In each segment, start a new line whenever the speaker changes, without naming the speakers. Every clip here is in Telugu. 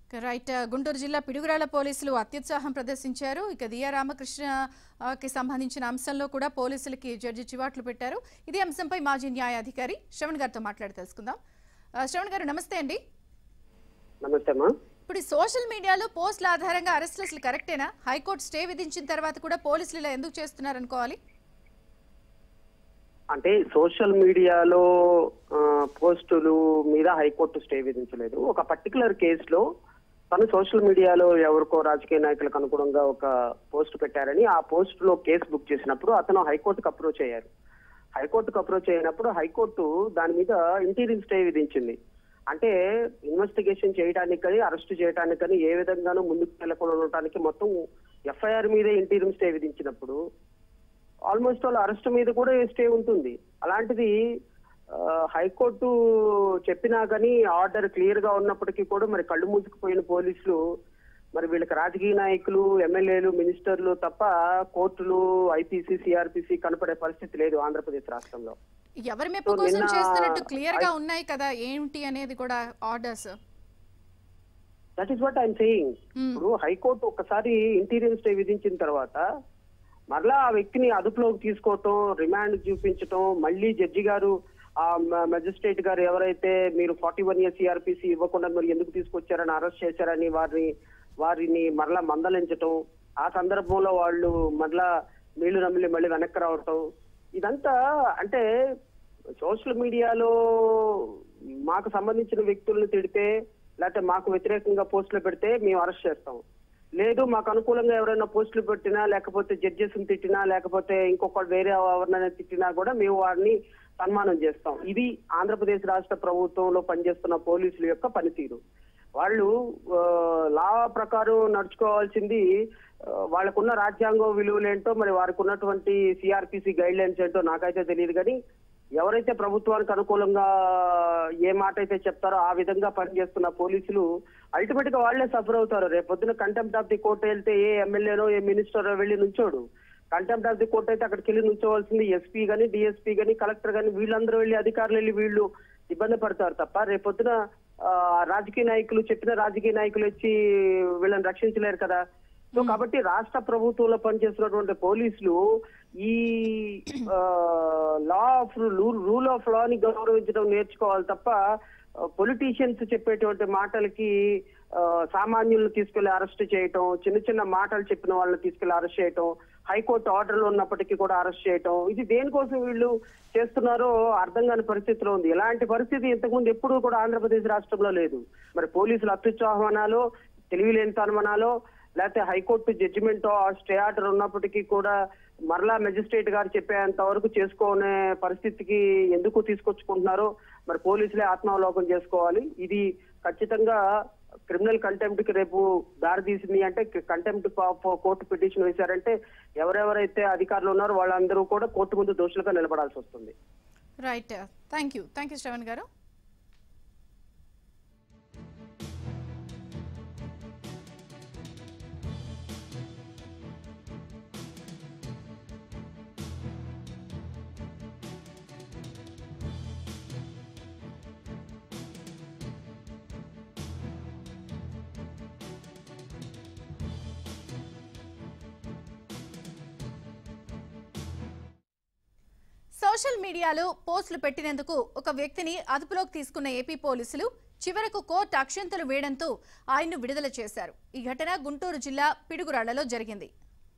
ఇక రైట్ గుంటూరు జిల్లా పిడుగురాళ్ల పోలీసులు అత్యుత్సాహం ప్రదర్శించారు ఇక దియా రామకృష్ణ ఆ, కి సంబంధించిన అంశంలో కూడా పోలీసులకి జడ్జి చివాట్లు పెట్టారు ఇదే అంశంపై మాజీ న్యాయాధికారి శ్రవణ్ గారితో మాట్లాడి తెలుసుకుందాం ఆ, శ్రవణ్ గారు నమస్తే అండి
నమస్తే అమ్మా
ఇప్పుడు ఈ సోషల్ మీడియాలో పోస్టుల ఆధారంగా అరెస్టులు అసలు కరెక్టేనా హైకోర్టు స్టే విధించిన తర్వాత కూడా పోలీసులు ఇలా ఎందుకు చేస్తున్నారు అనుకోవాలి
అంటే సోషల్ మీడియాలో ఆ, పోస్టులు మీద హైకోర్టు స్టే విధించలేదు ఒక పర్టికులర్ కేసులో తను సోషల్ మీడియాలో ఎవరికో రాజకీయ నాయకులకు అనుగుణంగా ఒక పోస్ట్ పెట్టారని ఆ పోస్ట్ లో కేసు బుక్ చేసినప్పుడు అతను హైకోర్టుకు అప్రోచ్ అయ్యారు హైకోర్టుకు అప్రోచ్ అయినప్పుడు హైకోర్టు దాని మీద ఇంటీరియర్ స్టే విధించింది అంటే ఇన్వెస్టిగేషన్ చేయడానికి కానీ అరెస్ట్ చేయడానికి కానీ ఏ విధంగానూ ముందుకు వెళ్లకుండా ఉండటానికి మొత్తం ఎఫ్ఐఆర్ మీదే ఇంటీరియర్ స్టే విధించినప్పుడు ఆల్మోస్ట్ వాళ్ళ అరెస్ట్ మీద కూడా స్టే ఉంటుంది అలాంటిది ఆ, హైకోర్టు చెప్పినా కానీ ఆర్డర్ క్లియర్ గా ఉన్నప్పటికీ కూడా మరి కళ్ళు మూసుకుపోయిన పోలీసులు మరి వీళ్ళకి రాజకీయ నాయకులు ఎమ్మెల్యేలు మినిస్టర్లు తప్ప కోర్టులు ఐపీసీ సిఆర్పిసి కనపడే పరిస్థితి లేదు ఆంధ్రప్రదేశ్ రాష్ట్రంలో
ఎవరి మెప్పు
సో
కోసం
నిన్న
చేస్తున్నట్టు క్లియర్ గా ఉన్నాయి కదా ఏంటి అనేది కూడా orders
that is what I'm saying
Hmm.
ఇప్పుడు హైకోర్టు ఒకసారి ఇంటీరియర్ స్టే విధించిన తర్వాత మరలా ఆ వ్యక్తిని అదుపులోకి తీసుకోవటం రిమాండ్ చూపించటం మళ్ళీ జడ్జి గారు ఆ మెజిస్ట్రేట్ గారు ఎవరైతే మీరు ఫార్టీ వన్ ఇయర్ సిఆర్పిసి ఇవ్వకుండా మీరు ఎందుకు తీసుకొచ్చారని అరెస్ట్ చేశారని వారిని వారిని మరలా మందలించటం ఆ సందర్భంలో వాళ్ళు మరలా నీళ్లు నమిలి మళ్ళీ వెనక్కి రావటం ఇదంతా అంటే సోషల్ మీడియాలో మాకు సంబంధించిన వ్యక్తులను తిడితే లేకపోతే మాకు వ్యతిరేకంగా పోస్టులు పెడితే మేము అరెస్ట్ చేస్తాం లేదు మాకు అనుకూలంగా ఎవరైనా పోస్టులు పెట్టినా లేకపోతే జడ్జెస్ తిట్టినా లేకపోతే ఇంకొకరు వేరే ఎవరినైనా తిట్టినా కూడా మేము వారిని సన్మానం చేస్తాం ఇది ఆంధ్రప్రదేశ్ రాష్ట్ర ప్రభుత్వంలో పనిచేస్తున్న పోలీసుల యొక్క పనితీరు వాళ్ళు ఆ, లా ప్రకారం నడుచుకోవాల్సింది ఆ, వాళ్ళకున్న రాజ్యాంగం విలువలేంటో మరి వారికి ఉన్నటువంటి సిఆర్పిసి గైడ్ లైన్స్ ఏంటో నాకైతే తెలియదు కానీ ఎవరైతే ప్రభుత్వానికి అనుకూలంగా ఏ మాట అయితే చెప్తారో ఆ విధంగా పనిచేస్తున్న పోలీసులు అల్టిమేట్ గా వాళ్లే సఫర్ అవుతారు రేపు పొద్దున కంటెంప్ట్ ఆఫ్ ది కోర్ట్ వెళ్తే ఏ ఎమ్మెల్యేనో ఏ మినిస్టర్ వెళ్ళి నుంచోడు కంటెంప్ట్ ఆఫ్ ది కోర్ట్ అయితే అక్కడికి వెళ్ళి నుంచోవాల్సింది ఎస్పీ గానీ డిఎస్పీ గానీ కలెక్టర్ గానీ వీళ్ళందరూ వెళ్ళి అధికారులు వెళ్ళి వీళ్ళు ఇబ్బంది పడతారు తప్ప రేపు పొద్దున ఆ, రాజకీయ నాయకులు చెప్పిన రాజకీయ నాయకులు వచ్చి వీళ్ళని రక్షించలేరు కదా సో కాబట్టి రాష్ట్ర ప్రభుత్వంలో పనిచేస్తున్నటువంటి పోలీసులు ఈ law of rule of law ని గౌరవించడం నేర్చుకోవాలి తప్ప పొలిటీషియన్స్ చెప్పేటువంటి మాటలకి ఆ, సామాన్యులను తీసుకెళ్లి అరెస్ట్ చేయటం చిన్న చిన్న మాటలు చెప్పిన వాళ్ళని తీసుకెళ్లి అరెస్ట్ చేయటం హైకోర్టు ఆర్డర్లు ఉన్నప్పటికీ కూడా అరెస్ట్ చేయటం ఇది దేనికోసం వీళ్ళు చేస్తున్నారో అర్థం కాని పరిస్థితిలో ఉంది ఇలాంటి పరిస్థితి ఇంతకుముందు ఎప్పుడూ కూడా ఆంధ్రప్రదేశ్ రాష్ట్రంలో లేదు మరి పోలీసులు అత్యుత్సాహం అనాలో తెలివిలేనితనం అనాలో లేకపోతే హైకోర్టు జడ్జిమెంట్ స్టే ఆర్డర్ ఉన్నప్పటికీ కూడా మరలా మెజిస్ట్రేట్ గారు చెప్పేంత వరకు చేసుకునే పరిస్థితికి ఎందుకు తీసుకొచ్చుకుంటున్నారో మరి పోలీసులే ఆత్మావలోకం చేసుకోవాలి ఇది ఖచ్చితంగా క్రిమినల్ కంటెంప్ట్ కి రేపు దారి తీసింది అంటే కంటెంప్ట్ కోర్టు పిటిషన్ వేశారంటే ఎవరెవరైతే అధికారులు ఉన్నారో వాళ్ళందరూ కూడా కోర్టు ముందు దోషులుగా నిలబడాల్సి వస్తుంది
right thank you thank you Shravan garu social మీడియాలో పోస్టులు పెట్టినందుకు ఒక వ్యక్తిని అదుపులోకి తీసుకున్న ఏపీ పోలీసులు చివరకు కోర్టు అక్షంతలు వేయడంతో ఆయన్ను విడుదల చేశారు ఈ ఘటన గుంటూరు జిల్లా పిడుగురాళ్లలో జరిగింది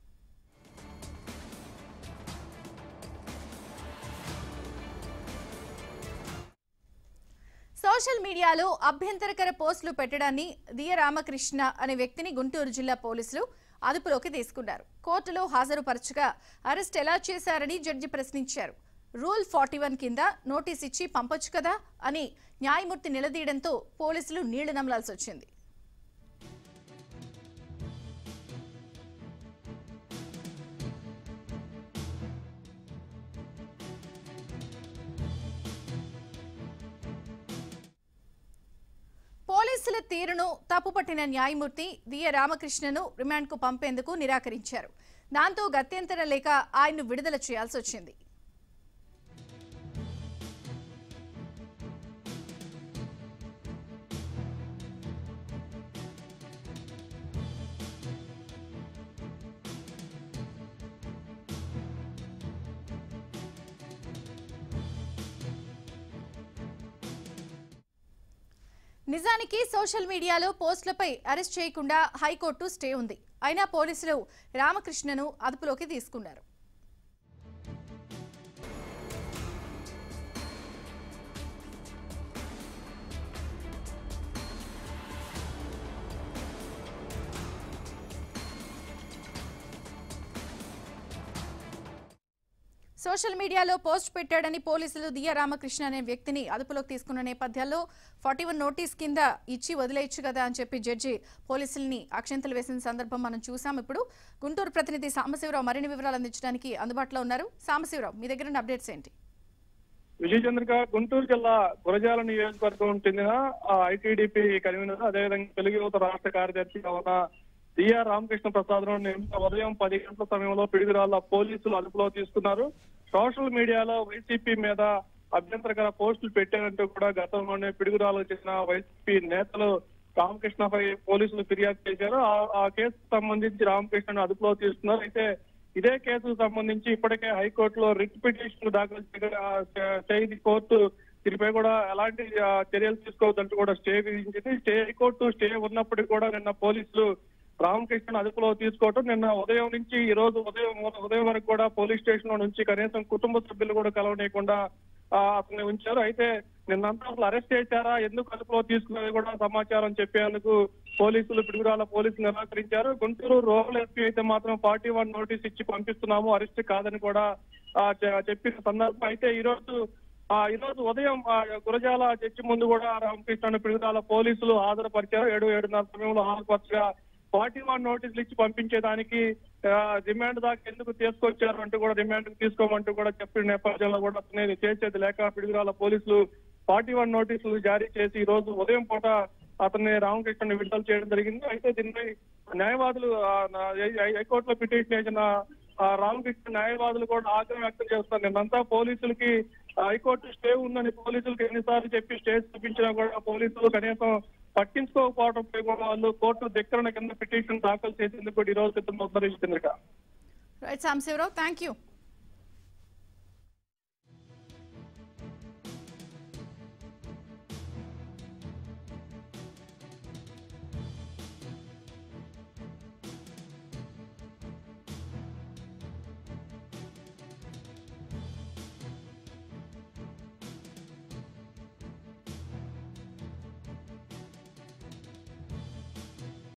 సోషల్ మీడియాలో అభ్యంతరకర పోస్టులు పెట్టడాన్ని దియ రామకృష్ణ అనే వ్యక్తిని గుంటూరు జిల్లా పోలీసులు అదుపులోకి తీసుకున్నారు కోర్టులో హాజరుపరచగా అరెస్ట్ ఎలా చేశారని జడ్జి ప్రశ్నించారు రూల్ ఫార్టీ వన్ కింద నోటీస్ ఇచ్చి పంపొచ్చు కదా అని న్యాయమూర్తి నిలదీయడంతో పోలీసులు నీళ్లు నమలాల్సి వచ్చింది పోలీసుల తీరును తప్పుపట్టిన న్యాయమూర్తి దియ రామకృష్ణను రిమాండ్కు పంపేందుకు నిరాకరించారు దాంతో గత్యంతరం లేక ఆయన్ను విడుదల చేయాల్సి వచ్చింది నిజానికి సోషల్ మీడియాలో పోస్టులపై అరెస్ట్ చేయకుండా హైకోర్టు స్టే ఉంది అయినా పోలీసులు రామకృష్ణను అదుపులోకి తీసుకున్నారు సోషల్ మీడియాలో పోస్ట్ పెట్టాడని పోలీసులు దియ్య రామకృష్ణ అనే వ్యక్తిని అదుపులోకి తీసుకున్న నేపథ్యంలో ఫార్టీ వన్ నోటీస్ కింద ఇచ్చి వదిలేయచ్చు కదా అని చెప్పి జడ్జి పోలీసుల్ని అక్షంతలు వేసిన సందర్భం మనం చూసాం ఇప్పుడు గుంటూరు ప్రతినిధి సాంబశివరావు మరిన్ని వివరాలు అందించడానికి అందుబాటులో ఉన్నారు సాంబశివరావు మీ దగ్గర ఉన్న అప్డేట్స్ ఏంటి
విజయచంద్రిక గుంటూరు జిల్లా గురజాల నియోజకవర్గం చెందిన ఐటీడీపీ కన్వీనర్ అదేవిధంగా తెలుగు యువత రాష్ట్ర కార్యదర్శిగా ఉన్న డిఆర్ రామకృష్ణ ప్రసాద్ ఉదయం పది గంటల సమయంలో పిడుగురాళ్ళ పోలీసులు అదుపులో తీసుకున్నారు సోషల్ మీడియాలో వైసీపీ మీద అభ్యంతరకర పోస్టులు పెట్టారంటూ కూడా గతంలోనే పిడుగురాలకు చెందిన వైసీపీ నేతలు రామకృష్ణపై పోలీసులు ఫిర్యాదు చేశారు ఆ- ఆ కేసుకు సంబంధించి రామకృష్ణను అదుపులో తీసుకున్నారు అయితే ఇదే కేసుకు సంబంధించి ఇప్పటికే హైకోర్టులో రిట్ పిటిషన్ దాఖలు చేయగా- ఆ, చే- చేయింది కోర్టు దీనిపై కూడా ఎలాంటి ఆ, చర్యలు తీసుకోవద్దంటూ కూడా స్టే విధించింది స్టే హైకోర్టు స్టే ఉన్నప్పటికీ కూడా నిన్న పోలీసులు రామకృష్ణ అదుపులో తీసుకోవటం నిన్న ఉదయం నుంచి ఈ రోజు ఉదయం ఉదయం వరకు కూడా పోలీస్ స్టేషన్ లో నుంచి కనీసం కుటుంబ సభ్యులు కూడా కలవనీయకుండా ఆ, అతన్ని ఉంచారు అయితే నిన్నంతా అసలు అరెస్ట్ చేశారా ఎందుకు అదుపులో తీసుకున్నది కూడా సమాచారం చెప్పేందుకు పోలీసులు పిడుగురాల పోలీసులు నిరాకరించారు గుంటూరు రూరల్ ఎస్పీ అయితే మాత్రం ఫార్టీ వన్ నోటీస్ ఇచ్చి పంపిస్తున్నాము అరెస్ట్ కాదని కూడా ఆ, చె- చెప్పిన సందర్భం అయితే ఈ రోజు ఆ ఈ రోజు ఉదయం ఆ, గురజాల జడ్జి ముందు కూడా రామకృష్ణ పిడుగురాల పోలీసులు హాజరుపరిచారు ఏడు ఏడున్నర సమయంలో హాజరుపరచగా ఫార్టీ వన్ నోటీసులు ఇచ్చి పంపించేదానికి ఆ, రిమాండ్ దాకా ఎందుకు తీసుకొచ్చారు అంటూ కూడా రిమాండ్ తీసుకోమంటూ కూడా చెప్పిన నేపథ్యంలో కూడా అతను చేసేది లేక పిడుగురాల పోలీసులు ఫార్టీ వన్ నోటీసులు జారీ చేసి ఈ రోజు ఉదయం పూట అతన్ని రామకృష్ణని విడుదల చేయడం జరిగింది అయితే దీనిపై న్యాయవాదులు ఆ, నా- హై- హై- హైకోర్టులో పిటిషన్ వేసిన ఆ, రామకృష్ణ న్యాయవాదులు కూడా ఆగ్రహం వ్యక్తం చేస్తారు నిన్నంతా పోలీసులకి ఆ, హైకోర్టు స్టే ఉందని పోలీసులకు ఎన్నిసార్లు చెప్పి స్టే చూపించినా కూడా పోలీసులు కనీసం పట్టించుకోకపోవడంపై కూడా వాళ్ళు కోర్టు ధిక్కరణ కింద పిటిషన్ దాఖలు చేసేందుకు కూడా ఈ రోజు సిద్ధమవుతున్నారు ఈ Chandrika
right Sambasivarao thank you